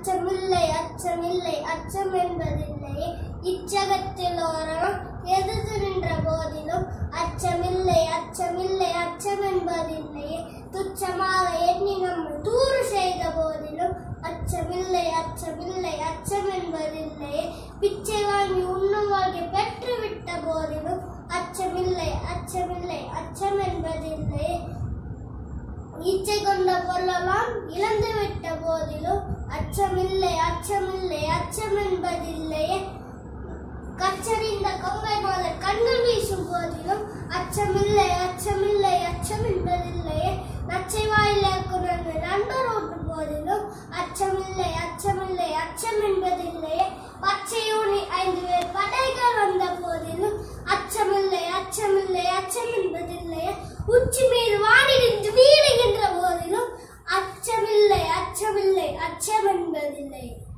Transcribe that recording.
அச்சமில்லை அச்சமில்லை அச்சம் என்பதில்லையே இச்சகத்தில் ஓரணம் எதிர்த்து நின்ற போதிலும் அச்சமில்லை அச்சமில்லை அச்சம் என்பதில்லையே துச்சமாக எண்ணி நம்மை தூறு செய்த போதிலும் அச்சமில்லை அச்சமில்லை அச்சம் என்பதில்லையே பிச்சை வாங்கி உண்ணும் வாழ்க்கை பெற்றுவிட்ட போதிலும் அச்சமில்லை அச்சமில்லை அச்சம் என்பதில்லையே இச்சை கொண்ட பொருளெல்லாம் இழந்து விட்ட போதிலும் அச்சமில்லை அச்சமில்லை அச்சம் என்பதில்லையே கச்சறிந்த கொங்கை போல கண்கள் வீசும் போதிலும் அச்சமில்லை அச்சமில்லை அச்சம் என்பதில்லையே நச்சை வாயில குரங்கு நண்பர் ஓட்டும் போதிலும் அச்சமில்லை அச்சமில்லை அச்சம் என்பதில்லையே பச்சை ஊனி ஐந்து பேர் படைகள் வந்த போதிலும் அச்சமில்லை அச்சமில்லை அச்சம் என்பதில்லையே உச்சி மீது வானிடிந்து வீடுகின்ற போதிலும் அச்சமில்லை அச்சமில்லை அச்சம் என்பதில்லை